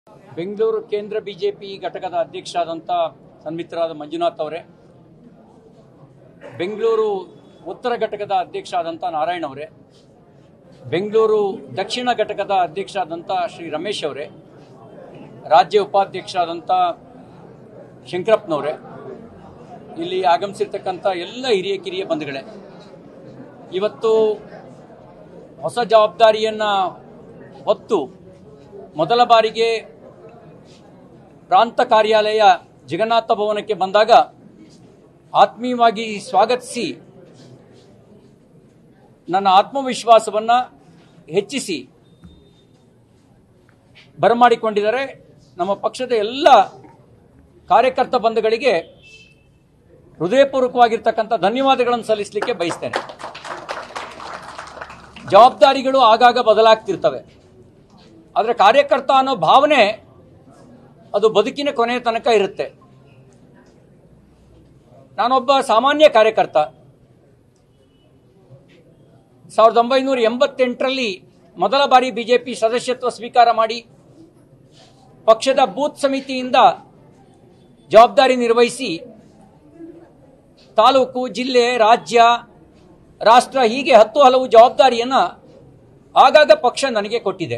ಬೆಂಗಳೂರು ಕೇಂದ್ರ ಬಿಜೆಪಿ ಘಟಕದ ಅಧ್ಯಕ್ಷ ಆದಂಥ ಸನ್ಮಿತ್ರರಾದ ಮಂಜುನಾಥ್ ಅವರೇ ಬೆಂಗಳೂರು ಉತ್ತರ ಘಟಕದ ಅಧ್ಯಕ್ಷ ಆದಂಥ ನಾರಾಯಣ್ ಅವರೇ ಬೆಂಗಳೂರು ದಕ್ಷಿಣ ಘಟಕದ ಅಧ್ಯಕ್ಷ ಆದಂಥ ಶ್ರೀ ರಮೇಶ್ ಅವರೇ ರಾಜ್ಯ ಉಪಾಧ್ಯಕ್ಷ ಆದಂಥ ಶಂಕರಪ್ಪನವರೇ ಇಲ್ಲಿ ಆಗಮಿಸಿರ್ತಕ್ಕಂಥ ಎಲ್ಲ ಹಿರಿಯ ಕಿರಿಯ ಬಂಧುಗಳೇ ಇವತ್ತು ಹೊಸ ಜವಾಬ್ದಾರಿಯನ್ನ ಹೊತ್ತು ಮೊದಲ ಬಾರಿಗೆ ಪ್ರಾಂತ ಕಾರ್ಯಾಲಯ ಜಗನ್ನಾಥ ಭವನಕ್ಕೆ ಬಂದಾಗ ಆತ್ಮೀಯವಾಗಿ ಸ್ವಾಗತಿಸಿ ನನ್ನ ಆತ್ಮವಿಶ್ವಾಸವನ್ನ ಹೆಚ್ಚಿಸಿ ಬರಮಾಡಿಕೊಂಡಿದ್ದಾರೆ ನಮ್ಮ ಪಕ್ಷದ ಎಲ್ಲ ಕಾರ್ಯಕರ್ತ ಬಂಧುಗಳಿಗೆ ಹೃದಯಪೂರ್ವಕವಾಗಿರ್ತಕ್ಕಂಥ ಧನ್ಯವಾದಗಳನ್ನು ಸಲ್ಲಿಸಲಿಕ್ಕೆ ಬಯಸ್ತೇನೆ ಜವಾಬ್ದಾರಿಗಳು ಆಗಾಗ ಬದಲಾಗ್ತಿರ್ತವೆ ಆದರೆ ಕಾರ್ಯಕರ್ತ ಅನ್ನೋ ಭಾವನೆ ಅದು ಬದುಕಿನ ಕೊನೆಯ ತನಕ ಇರುತ್ತೆ ನಾನೊಬ್ಬ ಸಾಮಾನ್ಯ ಕಾರ್ಯಕರ್ತ ಸಾವಿರದ ಒಂಬೈನೂರ ಎಂಬತ್ತೆಂಟರಲ್ಲಿ ಮೊದಲ ಬಾರಿ ಬಿಜೆಪಿ ಸದಸ್ಯತ್ವ ಸ್ವೀಕಾರ ಮಾಡಿ ಪಕ್ಷದ ಬೂತ್ ಸಮಿತಿಯಿಂದ ಜವಾಬ್ದಾರಿ ನಿರ್ವಹಿಸಿ ತಾಲೂಕು ಜಿಲ್ಲೆ ರಾಜ್ಯ ರಾಷ್ಟ್ರ ಹೀಗೆ ಹತ್ತು ಹಲವು ಜವಾಬ್ದಾರಿಯನ್ನ ಆಗಾಗ ಪಕ್ಷ ನನಗೆ ಕೊಟ್ಟಿದೆ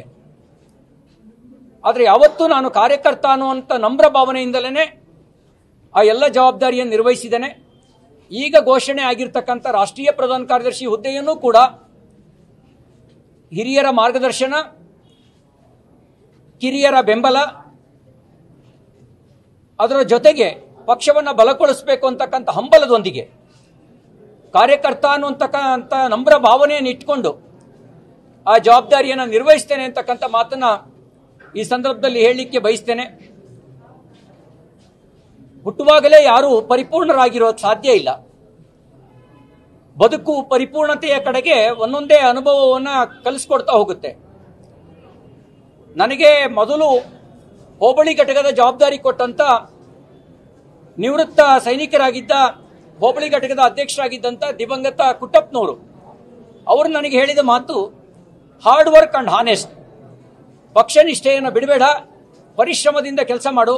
ಆದರೆ ಯಾವತ್ತೂ ನಾನು ಕಾರ್ಯಕರ್ತ ಅನ್ನುವಂಥ ನಮ್ರ ಭಾವನೆಯಿಂದಲೇ ಆ ಎಲ್ಲ ಜವಾಬ್ದಾರಿಯನ್ನು ನಿರ್ವಹಿಸಿದ್ದೇನೆ ಈಗ ಘೋಷಣೆ ಆಗಿರ್ತಕ್ಕಂಥ ರಾಷ್ಟ್ರೀಯ ಪ್ರಧಾನ ಕಾರ್ಯದರ್ಶಿ ಹುದ್ದೆಯನ್ನು ಕೂಡ ಹಿರಿಯರ ಮಾರ್ಗದರ್ಶನ ಕಿರಿಯರ ಬೆಂಬಲ ಅದರ ಜೊತೆಗೆ ಪಕ್ಷವನ್ನು ಬಲಗೊಳಿಸಬೇಕು ಅಂತಕ್ಕಂಥ ಹಂಬಲದೊಂದಿಗೆ ಕಾರ್ಯಕರ್ತ ಅನ್ನುವಂತಕ್ಕಂಥ ನಮ್ರ ಭಾವನೆಯನ್ನು ಇಟ್ಕೊಂಡು ಆ ಜವಾಬ್ದಾರಿಯನ್ನು ನಿರ್ವಹಿಸ್ತೇನೆ ಅಂತಕ್ಕಂಥ ಮಾತನ್ನ ಈ ಸಂದರ್ಭದಲ್ಲಿ ಹೇಳಲಿಕ್ಕೆ ಬಯಸ್ತೇನೆ ಹುಟ್ಟುವಾಗಲೇ ಯಾರು ಪರಿಪೂರ್ಣರಾಗಿರೋದು ಸಾಧ್ಯ ಇಲ್ಲ ಬದುಕು ಪರಿಪೂರ್ಣತೆಯ ಕಡೆಗೆ ಒಂದೊಂದೇ ಅನುಭವವನ್ನ ಕಲಿಸ್ಕೊಡ್ತಾ ಹೋಗುತ್ತೆ ನನಗೆ ಮೊದಲು ಹೋಬಳಿ ಘಟಕದ ಜವಾಬ್ದಾರಿ ಕೊಟ್ಟಂತ ನಿವೃತ್ತ ಸೈನಿಕರಾಗಿದ್ದ ಹೋಬಳಿ ಘಟಕದ ಅಧ್ಯಕ್ಷರಾಗಿದ್ದಂಥ ದಿವಂಗತ ಕುಟ್ಟಪ್ಪನವರು ಅವರು ನನಗೆ ಹೇಳಿದ ಮಾತು ಹಾರ್ಡ್ ವರ್ಕ್ ಅಂಡ್ ಹಾನೆಸ್ಟ್ ಪಕ್ಷ ನಿಷ್ಠೆಯನ್ನು ಬಿಡಬೇಡ ಪರಿಶ್ರಮದಿಂದ ಕೆಲಸ ಮಾಡು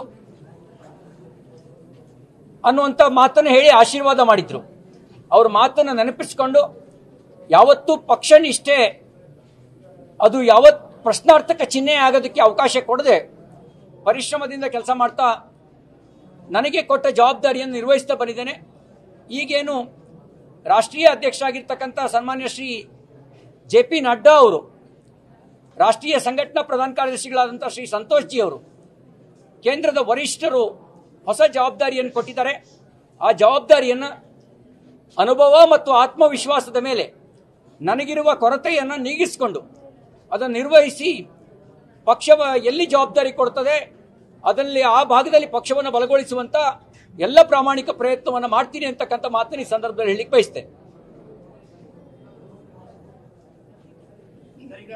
ಅನ್ನುವಂಥ ಮಾತನ್ನು ಹೇಳಿ ಆಶೀರ್ವಾದ ಮಾಡಿದ್ರು ಅವ್ರ ಮಾತನ್ನು ನೆನಪಿಸಿಕೊಂಡು ಯಾವತ್ತೂ ಪಕ್ಷ ನಿಷ್ಠೆ ಅದು ಯಾವತ್ ಪ್ರಶ್ನಾರ್ಥಕ ಚಿಹ್ನೆ ಆಗೋದಕ್ಕೆ ಅವಕಾಶ ಕೊಡದೆ ಪರಿಶ್ರಮದಿಂದ ಕೆಲಸ ಮಾಡ್ತಾ ನನಗೆ ಕೊಟ್ಟ ಜವಾಬ್ದಾರಿಯನ್ನು ನಿರ್ವಹಿಸ್ತಾ ಬಂದಿದ್ದೇನೆ ಈಗೇನು ರಾಷ್ಟ್ರೀಯ ಅಧ್ಯಕ್ಷರಾಗಿರ್ತಕ್ಕಂಥ ಸನ್ಮಾನ್ಯ ಶ್ರೀ ಜೆ ಪಿ ನಡ್ಡಾ ಅವರು ರಾಷ್ಟ್ರೀಯ ಸಂಘಟನಾ ಪ್ರಧಾನ ಕಾರ್ಯದರ್ಶಿಗಳಾದಂಥ ಶ್ರೀ ಸಂತೋಷ್ ಜಿ ಅವರು ಕೇಂದ್ರದ ವರಿಷ್ಠರು ಹೊಸ ಜವಾಬ್ದಾರಿಯನ್ನು ಕೊಟ್ಟಿದ್ದಾರೆ ಆ ಜವಾಬ್ದಾರಿಯನ್ನು ಅನುಭವ ಮತ್ತು ಆತ್ಮವಿಶ್ವಾಸದ ಮೇಲೆ ನನಗಿರುವ ಕೊರತೆಯನ್ನು ನೀಗಿಸಿಕೊಂಡು ಅದನ್ನು ನಿರ್ವಹಿಸಿ ಪಕ್ಷ ಎಲ್ಲಿ ಜವಾಬ್ದಾರಿ ಕೊಡ್ತದೆ ಅದರಲ್ಲಿ ಆ ಭಾಗದಲ್ಲಿ ಪಕ್ಷವನ್ನು ಬಲಗೊಳಿಸುವಂತ ಎಲ್ಲ ಪ್ರಾಮಾಣಿಕ ಪ್ರಯತ್ನವನ್ನು ಮಾಡ್ತೀನಿ ಅಂತಕ್ಕಂಥ ಮಾತನ್ನು ಈ ಸಂದರ್ಭದಲ್ಲಿ ಹೇಳಲಿಕ್ಕೆ ಬಯಸ್ತೇನೆ ಈಗ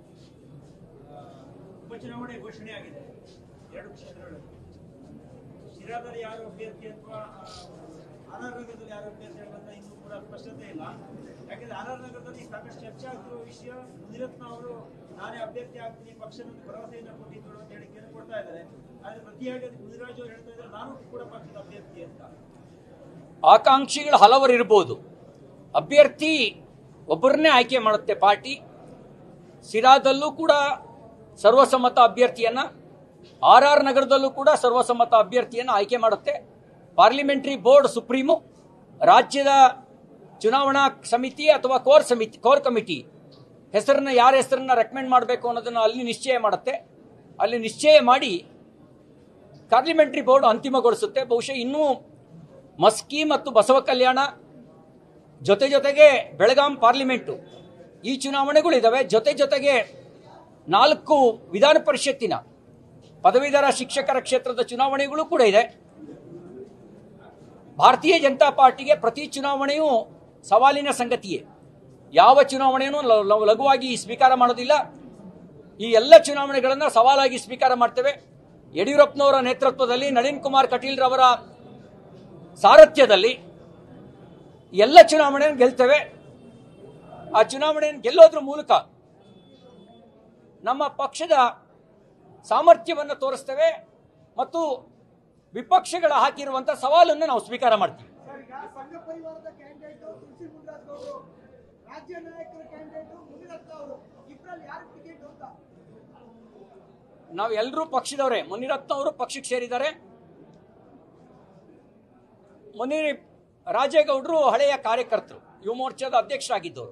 ಉಪಚುನಾವಣೆ ಘೋಷಣೆ ಆಗಿದೆ ಎರಡು ಕ್ಷೇತ್ರಗಳಲ್ಲಿ ಶಿರಾದಲ್ಲಿ ಯಾರು ಅಭ್ಯರ್ಥಿ ಅಥವಾ ಆರ್ ಆರ್ ನಗರದಲ್ಲಿ ಯಾರು ಅಭ್ಯರ್ಥಿ ಅಂತ ಇನ್ನೂ ಕೂಡ ಸ್ಪಷ್ಟತೆ ಇಲ್ಲ ಯಾಕಂದ್ರೆ ಆರ್ ಆರ್ ನಗರದಲ್ಲಿ ಸಾಕಷ್ಟು ಚರ್ಚೆ ಆಗ್ತಿರೋ ವಿಷಯ ಮುನಿರತ್ನ ಅವರು ನಾನೇ ಅಭ್ಯರ್ಥಿ ಆಗ್ತೀನಿ ಪಕ್ಷದ ಭರವಸೆಯನ್ನು ಕೊಟ್ಟಿದ್ರು ಅಂತ ಹೇಳಿಕೆಯನ್ನು ಕೊಡ್ತಾ ಇದ್ದಾರೆ ಆದ್ರೆ ಪ್ರತಿಯಾಗಿ ಅದಕ್ಕೆ ಮುನಿರಾಜ್ ಅವರು ಹೇಳ್ತಾ ಇದ್ದಾರೆ ನಾನು ಕೂಡ ಪಕ್ಷದ ಅಭ್ಯರ್ಥಿ ಅಂತ ಆಕಾಂಕ್ಷಿಗಳು ಹಲವರು ಇರ್ಬೋದು ಅಭ್ಯರ್ಥಿ ಒಬ್ಬರನ್ನೇ ಆಯ್ಕೆ ಮಾಡುತ್ತೆ ಪಾರ್ಟಿ ಸಿರಾದಲ್ಲೂ ಕೂಡ ಸರ್ವಸಮ್ಮತ ಅಭ್ಯರ್ಥಿಯನ್ನ ಆರ್ ಆರ್ ನಗರದಲ್ಲೂ ಕೂಡ ಸರ್ವಸಮ್ಮತ ಅಭ್ಯರ್ಥಿಯನ್ನು ಆಯ್ಕೆ ಮಾಡುತ್ತೆ ಪಾರ್ಲಿಮೆಂಟರಿ ಬೋರ್ಡ್ ಸುಪ್ರೀಮು ರಾಜ್ಯದ ಚುನಾವಣಾ ಸಮಿತಿ ಅಥವಾ ಕೋರ್ ಸಮಿತಿ ಕೋರ್ ಕಮಿಟಿ ಹೆಸರನ್ನ ಯಾರ ಹೆಸರನ್ನ ರೆಕಮೆಂಡ್ ಮಾಡಬೇಕು ಅನ್ನೋದನ್ನ ಅಲ್ಲಿ ನಿಶ್ಚಯ ಮಾಡುತ್ತೆ ಅಲ್ಲಿ ನಿಶ್ಚಯ ಮಾಡಿ ಪಾರ್ಲಿಮೆಂಟರಿ ಬೋರ್ಡ್ ಅಂತಿಮಗೊಳಿಸುತ್ತೆ ಬಹುಶಃ ಇನ್ನೂ ಮಸ್ಕಿ ಮತ್ತು ಬಸವ ಕಲ್ಯಾಣ ಜೊತೆ ಜೊತೆಗೆ ಬೆಳಗಾಂ ಪಾರ್ಲಿಮೆಂಟು ಈ ಚುನಾವಣೆಗಳಿದ್ದಾವೆ ಜೊತೆ ಜೊತೆಗೆ ನಾಲ್ಕು ವಿಧಾನ ಪರಿಷತ್ತಿನ ಪದವೀಧರ ಶಿಕ್ಷಕರ ಕ್ಷೇತ್ರದ ಚುನಾವಣೆಗಳು ಕೂಡ ಇದೆ ಭಾರತೀಯ ಜನತಾ ಪಾರ್ಟಿಗೆ ಪ್ರತಿ ಚುನಾವಣೆಯೂ ಸವಾಲಿನ ಸಂಗತಿಯೇ ಯಾವ ಚುನಾವಣೆಯನ್ನು ಲ- ಲ- ಲಘುವಾಗಿ ಸ್ವೀಕಾರ ಮಾಡೋದಿಲ್ಲ ಈ ಎಲ್ಲ ಚುನಾವಣೆಗಳನ್ನು ಸವಾಲಾಗಿ ಸ್ವೀಕಾರ ಮಾಡ್ತೇವೆ ಯಡಿಯೂರಪ್ಪನವರ ನೇತೃತ್ವದಲ್ಲಿ ನಳಿನ್ ಕುಮಾರ್ ಕಟೀಲ್ ರವರ ಸಾರಥ್ಯದಲ್ಲಿ ಎಲ್ಲ ಚುನಾವಣೆಯನ್ನು ಗೆಲ್ತೇವೆ ಆ ಚುನಾವಣೆಯನ್ನು ಗೆಲ್ಲೋದ್ರ ಮೂಲಕ ನಮ್ಮ ಪಕ್ಷದ ಸಾಮರ್ಥ್ಯವನ್ನು ತೋರಿಸ್ತೇವೆ ಮತ್ತು ವಿಪಕ್ಷಗಳ ಹಾಕಿರುವಂಥ ಸವಾಲನ್ನು ನಾವು ಸ್ವೀಕಾರ ಮಾಡ್ತೀವಿ ಸರ್ ಈಗ ಸಂಘ ಪರಿವಾರದ ಕ್ಯಾಂಡಿಡೇಟ್ ತುಳಸಿ ಮುನ್ರಾಜ್ ಗೌಡರು ರಾಜ್ಯ ನಾಯಕರ ಕ್ಯಾಂಡಿಡೇಟ್ ಮುನಿರತ್ನ ಅವರು ಇಬ್ಬರಲ್ಲಿ ಯಾರು ಟಿಕೆಟ್ ಅಂತ ನಾವು ಎಲ್ಲರೂ ಪಕ್ಷದವರೇ ಮುನಿರತ್ನ ಅವರು ಪಕ್ಷಕ್ಕೆ ಸೇರಿದ್ದಾರೆ ಮುನಿ ರಾಜೇಗೌಡರು ಹಳೆಯ ಕಾರ್ಯಕರ್ತರು ಯುವ ಮೋರ್ಚಾದ ಅಧ್ಯಕ್ಷರಾಗಿದ್ದವರು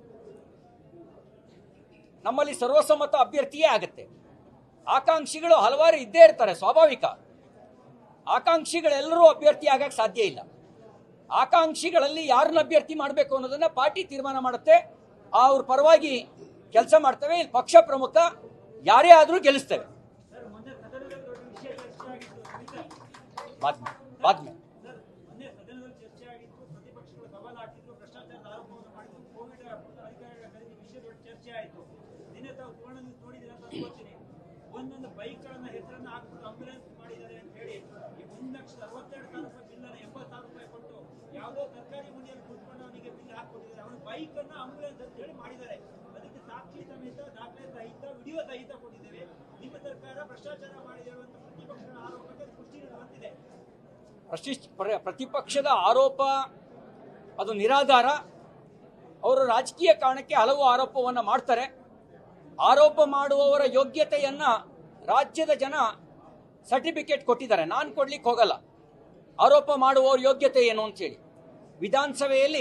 ನಮ್ಮಲ್ಲಿ ಸರ್ವಸಮ್ಮತ ಅಭ್ಯರ್ಥಿಯೇ ಆಗುತ್ತೆ ಆಕಾಂಕ್ಷಿಗಳು ಹಲವಾರು ಇದ್ದೇ ಇರ್ತಾರೆ ಸ್ವಾಭಾವಿಕ ಆಕಾಂಕ್ಷಿಗಳೆಲ್ಲರೂ ಅಭ್ಯರ್ಥಿ ಆಗಕ್ಕೆ ಸಾಧ್ಯ ಇಲ್ಲ ಆಕಾಂಕ್ಷಿಗಳಲ್ಲಿ ಯಾರನ್ನ ಅಭ್ಯರ್ಥಿ ಮಾಡಬೇಕು ಅನ್ನೋದನ್ನ ಪಾರ್ಟಿ ತೀರ್ಮಾನ ಮಾಡುತ್ತೆ ಅವ್ರ ಪರವಾಗಿ ಕೆಲಸ ಮಾಡ್ತೇವೆ ಇಲ್ಲಿ ಪಕ್ಷ ಪ್ರಮುಖ ಯಾರೇ ಆದರೂ ಗೆಲ್ಲಿಸ್ತೇವೆ ಸರ್ ಮೊನ್ನೆ ಸದನದಲ್ಲಿ ದೊಡ್ಡ ವಿಷಯ ಚರ್ಚೆ ಆಗಿತ್ತು ಸುನೀತಾ. ಬಾದ್ಮೆ ಬಾದ್ಮೆ ಸರ್ ಮೊನ್ನೆ ಸದನದಲ್ಲಿ ಚರ್ಚೆ ಆಗಿತ್ತು ಪ್ರತಿಪಕ್ಷಗಳು ಸವಾಲು ಹಾಕಿದ್ರು ಭ್ರಷ್ಟಾಚಾರದ ಆರೋಪವನ್ನು ಮಾಡಿದ್ರು ಕೋವಿಡ್ ಅಧಿಕಾರಿಗಳ ಖರೀದಿ ವಿಷಯ ದೊಡ್ಡ ಚರ್ಚೆ ಆಯಿತು ನಿನ್ನೆ ತಾವು ಸುವರ್ಣ ನ್ಯೂಸ್ ನೋಡಿದ್ದೀರಾ ಅಂತ ಅನ್ಕೋತೀನಿ ಒಂದೊಂದು ಬೈಕ್ಗಳನ್ನ ಹೆಸರನ್ನ ಹಾಕ್ಬಿಟ್ಟು ಆಂಬ್ಯುಲೆನ್ಸ್ ಮಾಡಿದ್ದಾರೆ ಅಂತ ಹೇಳಿ ಈ ಒಂದು ಲಕ್ಷದ ಅರವತ್ತೆರಡು ಸಾವಿರ ರೂಪಾಯಿ ಬಿಲ್ಲನ್ನ ಎಂಬತ್ತು ಸಾವಿರ ರೂಪಾಯಿ ಕೊಟ್ಟು ಯಾವುದೋ ಸರ್ಕಾರಿ ಮನೆಯಲ್ಲಿ ಕೂತ್ಕೊಂಡು ಅವನಿಗೆ ಬಿಲ್ ಹಾಕ್ಕೊಟ್ಟಿದ್ದಾರೆ ಅವನ ಬೈಕ್ ಅನ್ನ ಆಂಬ್ಯುಲೆನ್ಸ್ ಅಂತ ಹೇಳಿ ಮಾಡಿದ್ದಾರೆ ಅದಕ್ಕೆ ಸಾಕ್ಷಿ ಸಮೇತ ದಾಖಲೆ ಸಹಿತ ವಿಡಿಯೋ ಸಹಿತ ಕೊಟ್ಟಿದ್ದೇವೆ ನಿಮ್ಮ ಸರ್ಕಾರ ಭ್ರಷ್ಟಾಚಾರ ಮಾಡಿದೆ ಅಂತ ಪ್ರತಿಪಕ್ಷಗಳ ಆರೋಪಕ್ಕೆ ಪುಷ್ಟಿ ನೀಡುವಂತಿದೆ ಪ್ರಶಿಷ್ಟ ಪ್ರ- ಪ್ರತಿಪಕ್ಷದ ಆರೋಪ ಅದು ನಿರಾಧಾರ ಅವರು ರಾಜಕೀಯ ಕಾರಣಕ್ಕೆ ಹಲವು ಆರೋಪವನ್ನು ಮಾಡ್ತಾರೆ ಆರೋಪ ಮಾಡುವವರ ಯೋಗ್ಯತೆಯನ್ನ ರಾಜ್ಯದ ಜನ ಸರ್ಟಿಫಿಕೇಟ್ ಕೊಟ್ಟಿದ್ದಾರೆ ನಾನು ಕೊಡ್ಲಿಕ್ಕೆ ಹೋಗಲ್ಲ ಆರೋಪ ಮಾಡುವವರ ಯೋಗ್ಯತೆ ಏನು ಅಂತೇಳಿ ವಿಧಾನಸಭೆಯಲ್ಲಿ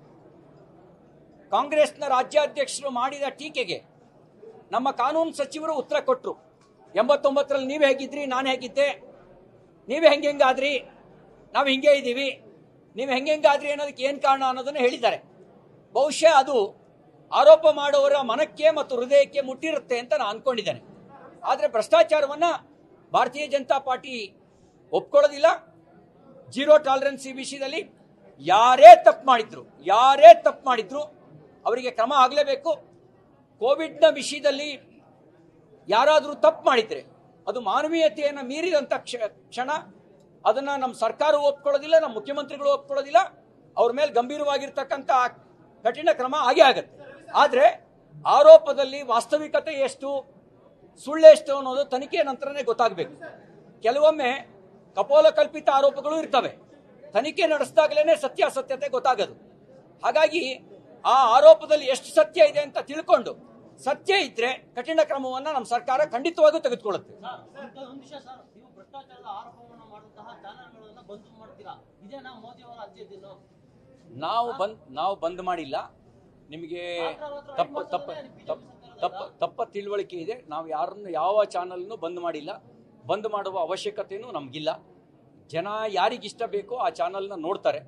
ಕಾಂಗ್ರೆಸ್ನ ರಾಜ್ಯಾಧ್ಯಕ್ಷರು ಮಾಡಿದ ಟೀಕೆಗೆ ನಮ್ಮ ಕಾನೂನು ಸಚಿವರು ಉತ್ತರ ಕೊಟ್ಟರು ಎಂಬತ್ತೊಂಬತ್ತರಲ್ಲಿ ನೀವು ಹೇಗಿದ್ರಿ ನಾನು ಹೇಗಿದ್ದೆ ನೀವು ಹೆಂಗೆ ಹೆಂಗಾದ್ರಿ ನಾವು ಹಿಂಗೆ ಇದ್ದೀವಿ ನೀವು ಹೆಂಗೆ ಹೆಂಗಾದ್ರಿ ಅನ್ನೋದಕ್ಕೆ ಏನು ಕಾರಣ ಅನ್ನೋದನ್ನು ಹೇಳಿದ್ದಾರೆ ಬಹುಶಃ ಅದು ಆರೋಪ ಮಾಡುವವರ ಮನಕ್ಕೆ ಮತ್ತು ಹೃದಯಕ್ಕೆ ಮುಟ್ಟಿರುತ್ತೆ ಅಂತ ನಾನು ಅನ್ಕೊಂಡಿದ್ದೇನೆ ಆದರೆ ಭ್ರಷ್ಟಾಚಾರವನ್ನ ಭಾರತೀಯ ಜನತಾ ಪಾರ್ಟಿ ಒಪ್ಕೊಳ್ಳೋದಿಲ್ಲ ಜೀರೋ ಟಾಲರೆನ್ಸ್ ಈ ವಿಷಯದಲ್ಲಿ ಯಾರೇ ತಪ್ಪು ಮಾಡಿದ್ರು ಯಾರೇ ತಪ್ಪು ಮಾಡಿದ್ರು ಅವರಿಗೆ ಕ್ರಮ ಆಗಲೇಬೇಕು ಕೋವಿಡ್ನ ವಿಷಯದಲ್ಲಿ ಯಾರಾದರೂ ತಪ್ಪು ಮಾಡಿದ್ರೆ ಅದು ಮಾನವೀಯತೆಯನ್ನು ಮೀರಿದಂಥ ಕ್ಷ- ಕ್ಷಣ ಅದನ್ನ ನಮ್ಮ ಸರ್ಕಾರ ಒಪ್ಕೊಳ್ಳೋದಿಲ್ಲ ನಮ್ಮ ಮುಖ್ಯಮಂತ್ರಿಗಳು ಒಪ್ಕೊಳ್ಳೋದಿಲ್ಲ ಅವ್ರ ಮೇಲೆ ಗಂಭೀರವಾಗಿರ್ತಕ್ಕಂಥ ಕಠಿಣ ಕ್ರಮ ಆಗೇ ಆಗತ್ತೆ ಆದರೆ ಆರೋಪದಲ್ಲಿ ವಾಸ್ತವಿಕತೆ ಎಷ್ಟು ಸುಳ್ಳೆಷ್ಟು ಅನ್ನೋದು ತನಿಖೆಯ ನಂತರನೇ ಗೊತ್ತಾಗಬೇಕು ಕೆಲವೊಮ್ಮೆ ಕಪೋಲ ಕಲ್ಪಿತ ಆರೋಪಗಳು ಇರ್ತವೆ ತನಿಖೆ ನಡೆಸಿದಾಗಲೇ ಸತ್ಯಾಸತ್ಯತೆ ಗೊತ್ತಾಗೋದು ಹಾಗಾಗಿ ಆ ಆರೋಪದಲ್ಲಿ ಎಷ್ಟು ಸತ್ಯ ಇದೆ ಅಂತ ತಿಳ್ಕೊಂಡು ಸತ್ಯ ಇದ್ರೆ ಕಠಿಣ ಕ್ರಮವನ್ನ ನಮ್ಮ ಸರ್ಕಾರ ಖಂಡಿತವಾಗಿಯೂ ತೆಗೆದುಕೊಳ್ಳುತ್ತೆ ಸರ್, ಒಂದು ಒಂದು ವಿಷಯ ಸರ್ ನೀವು ಭ್ರಷ್ಟಾಚಾರದ ಆರೋಪವನ್ನು ಮಾಡುವಂತಹ ಚಾನೆಲ್ಗಳನ್ನ ಬಂದ್ ಮಾಡ್ತೀರಾ ಇದೇನಾ ಮೋದಿ ಅವರ ಅಜ್ಜಿದ್ದೀನು ನಾವು ಬಂದ್ ನಾವು ಬಂದ್ ಮಾಡಿಲ್ಲ ನಿಮಗೆ ತಪ್ಪ ತಪ್ಪ ತಪ್ಪ ತಪ್ಪ ತಪ್ಪ ತಿಳುವಳಿಕೆ ಇದೆ ನಾವು ಯಾರನ್ನು ಯಾವ ಚಾನಲ್ನು ಬಂದ್ ಮಾಡಿಲ್ಲ ಬಂದ್ ಮಾಡುವ ಅವಶ್ಯಕತೆಯೂ ನಮಗಿಲ್ಲ ಜನ ಯಾರಿಗಿಷ್ಟ ಬೇಕೋ ಆ ಚಾನಲ್ನ ನೋಡ್ತಾರೆ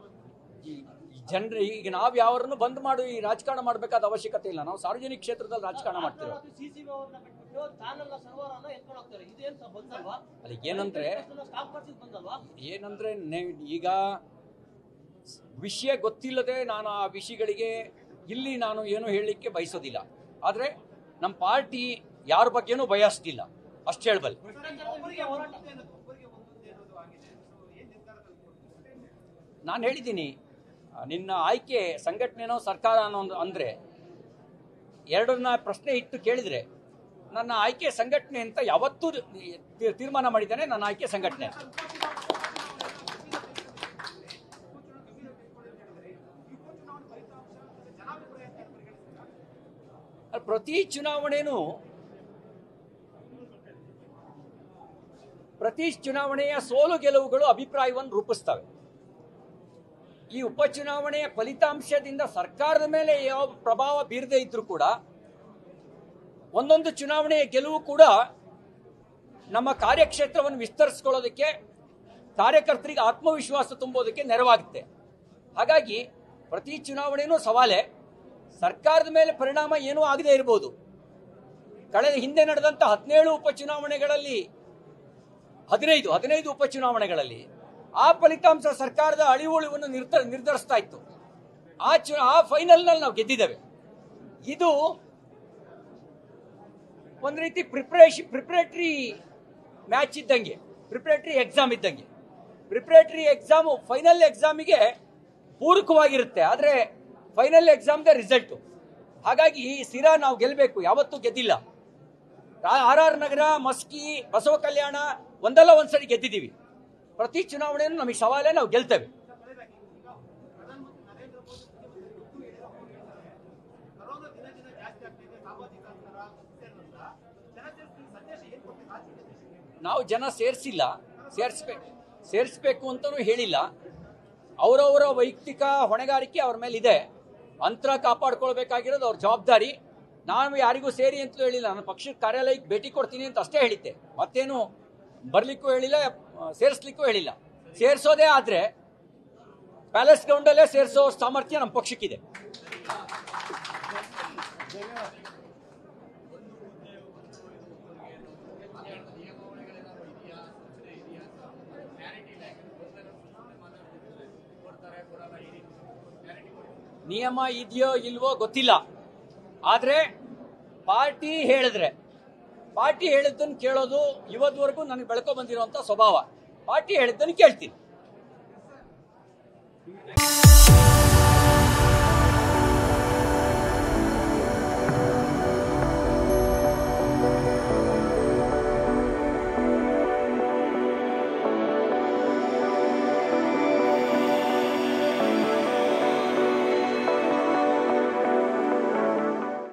ಜನರು ಈಗ ನಾವು ಯಾವರನ್ನು ಬಂದ್ ಮಾಡು ಈ ರಾಜಕಾರಣ ಮಾಡಬೇಕಾದ ಅವಶ್ಯಕತೆ ಇಲ್ಲ ನಾವು ಸಾರ್ವಜನಿಕ ಕ್ಷೇತ್ರದಲ್ಲಿ ರಾಜಕಾರಣ ಮಾಡ್ತೇವೆ ಸಿಸಿ ಅವ್ರನ್ನ ಬಿಟ್ಬಿಟ್ಟು ಚಾನೆಲ್ ನ ಸರ್ವರ್ ಅನ್ನ ಎತ್ಕೊಂಡು ಹೋಗ್ತಾರೆ ಇದೇನ್ ಸರ್ ಬಂದಲ್ವಾ ಅಲ್ಲಿ ಏನಂದ್ರೆ ಸ್ಟಾಪ್ ಮಾಡಿಸಿದ್ ಬಂದಲ್ವಾ ಏನಂದ್ರೆ ನೆ- ಈಗ ವಿಷಯ ಗೊತ್ತಿಲ್ಲದೆ ನಾನು ಆ ವಿಷಯಗಳಿಗೆ ಇಲ್ಲಿ ನಾನು ಏನು ಹೇಳಲಿಕ್ಕೆ ಬಯಸೋದಿಲ್ಲ ಆದರೆ ನಮ್ಮ ಪಾರ್ಟಿ ಯಾರ ಬಗ್ಗೆನೂ ಬಯಸ್ತಿಲ್ಲ ಅಷ್ಟು ಹೇಳಬಲ್ಲೆ ನಾನು ಹೇಳಿದ್ದೀನಿ ಆ, ನಿನ್ನ ಆಯ್ಕೆ ಸಂಘಟನೆನೋ ಸರ್ಕಾರ ಅನ್ನೋ ಒಂದು ಅಂದರೆ ಎರಡನ್ನ ಪ್ರಶ್ನೆ ಇಟ್ಟು ಕೇಳಿದರೆ ನನ್ನ ಆಯ್ಕೆ ಸಂಘಟನೆ ಅಂತ ಯಾವತ್ತೂ ತೀ- ತೀರ್ಮಾನ ಮಾಡಿದ್ದೇನೆ ನನ್ನ ಆಯ್ಕೆ ಸಂಘಟನೆ ಅಲ್ಲ, ಪ್ರತಿ ಚುನಾವಣೆನೂ ಪ್ರತಿ ಚುನಾವಣೆಯ ಸೋಲು ಗೆಲುವುಗಳು ಅಭಿಪ್ರಾಯವನ್ನು ರೂಪಿಸ್ತವೆ ಈ ಉಪಚುನಾವಣೆಯ ಫಲಿತಾಂಶದಿಂದ ಸರ್ಕಾರದ ಮೇಲೆ ಯಾವ ಪ್ರಭಾವ ಬೀರದೇ ಇದ್ರೂ ಕೂಡ ಒಂದೊಂದು ಚುನಾವಣೆಯ ಗೆಲುವು ಕೂಡ ನಮ್ಮ ಕಾರ್ಯಕ್ಷೇತ್ರವನ್ನು ವಿಸ್ತರಿಸ್ಕೊಳ್ಳೋದಕ್ಕೆ ಕಾರ್ಯಕರ್ತರಿಗೆ ಆತ್ಮವಿಶ್ವಾಸ ತುಂಬೋದಕ್ಕೆ ನೆರವಾಗುತ್ತೆ ಹಾಗಾಗಿ ಪ್ರತಿ ಚುನಾವಣೆಯೂ ಸವಾಲೇ ಸರ್ಕಾರದ ಮೇಲೆ ಪರಿಣಾಮ ಏನೂ ಆಗದೇ ಇರಬಹುದು ಕಳೆದ ಹಿಂದೆ ನಡೆದಂಥ ಹದಿನೇಳು ಉಪಚುನಾವಣೆಗಳಲ್ಲಿ ಹದಿನೈದು ಹದಿನೈದು ಉಪಚುನಾವಣೆಗಳಲ್ಲಿ ಆ ಫಲಿತಾಂಶ ಸರ್ಕಾರದ ಅಳಿವುಳಿವನ್ನು ನಿರ್ಧ ನಿರ್ಧರಿಸ್ತಾ ಇತ್ತು ಆ ಚು ಆ ಫೈನಲ್ನಲ್ಲಿ ನಾವು ಗೆದ್ದಿದ್ದೇವೆ ಇದು ಒಂದು ರೀತಿ ಪ್ರಿಪ್ರೇಷನ್ ಪ್ರಿಪ್ರೇಟರಿ ಮ್ಯಾಚ್ ಇದ್ದಂಗೆ ಪ್ರಿಪ್ರೇಟರಿ ಎಕ್ಸಾಮ್ ಇದ್ದಂಗೆ ಪ್ರಿಪ್ರೇಟರಿ ಎಕ್ಸಾಮು ಫೈನಲ್ ಎಕ್ಸಾಮಿಗೆ ಪೂರಕವಾಗಿರುತ್ತೆ ಆದರೆ ಫೈನಲ್ ಎಕ್ಸಾಮ್ಗೆ ರಿಸಲ್ಟು ಹಾಗಾಗಿ ಈ ಸಿರಾ ನಾವು ಗೆಲ್ಲಬೇಕು ಯಾವತ್ತೂ ಗೆದ್ದಿಲ್ಲ ಆರ್ ಆರ್ ನಗರ ಮಸ್ಕಿ ಬಸವ ಕಲ್ಯಾಣ ಒಂದಲ್ಲ ಒಂದ್ಸರಿ ಗೆದ್ದಿದ್ದೀವಿ ಪ್ರತಿ ಚುನಾವಣೆಯನ್ನು ನಮಗೆ ಸವಾಲೇ ನಾವು ಗೆಲ್ತೇವೆ ನಾವು ಜನ ಸೇರಿಸಿಲ್ಲ ಸೇರಿಸ್ಬೇಕು ಸೇರಿಸ್ಬೇಕು ಅಂತಲೂ ಹೇಳಿಲ್ಲ ಅವರವರ ವೈಯಕ್ತಿಕ ಹೊಣೆಗಾರಿಕೆ ಅವ್ರ ಮೇಲೆ ಇದೆ ಅಂತರ ಕಾಪಾಡ್ಕೊಳ್ಬೇಕಾಗಿರೋದು ಅವ್ರ ಜವಾಬ್ದಾರಿ ನಾನು ಯಾರಿಗೂ ಸೇರಿ ಅಂತಲೂ ಹೇಳಿಲ್ಲ ನನ್ನ ಪಕ್ಷದ ಕಾರ್ಯಾಲಯಕ್ಕೆ ಭೇಟಿ ಕೊಡ್ತೀನಿ ಅಂತ ಅಷ್ಟೇ ಹೇಳಿದ್ದೆ ಮತ್ತೇನು ಬರ್ಲಿಕ್ಕೂ ಹೇಳಿಲ್ಲ ಆ, ಸೇರಿಸ್ಲಿಕ್ಕೂ ಹೇಳಿಲ್ಲ ಸೇರಿಸೋದೇ ಆದ್ರೆ ಪ್ಯಾಲೇಸ್ ಗ್ರೌಂಡಲ್ಲೇ ಸೇರಿಸೋ ಸಾಮರ್ಥ್ಯ ನಮ್ಮ ಪಕ್ಷಕ್ಕಿದೆ ನಿಯಮ ಇದೆಯೋ ಇಲ್ವೋ ಗೊತ್ತಿಲ್ಲ ಆದ್ರೆ ಪಾರ್ಟಿ ಹೇಳಿದ್ರೆ ಪಾರ್ಟಿ ಹೇಳಿದ್ದನ್ನು ಕೇಳೋದು ಇವತ್ವರೆಗೂ ನನಗೆ ಬೆಳ್ಕೊ ಬಂದಿರುವಂತ ಸ್ವಭಾವ ಪಾರ್ಟಿ ಹೇಳಿದ್ದನ್ನು ಕೇಳ್ತೀನಿ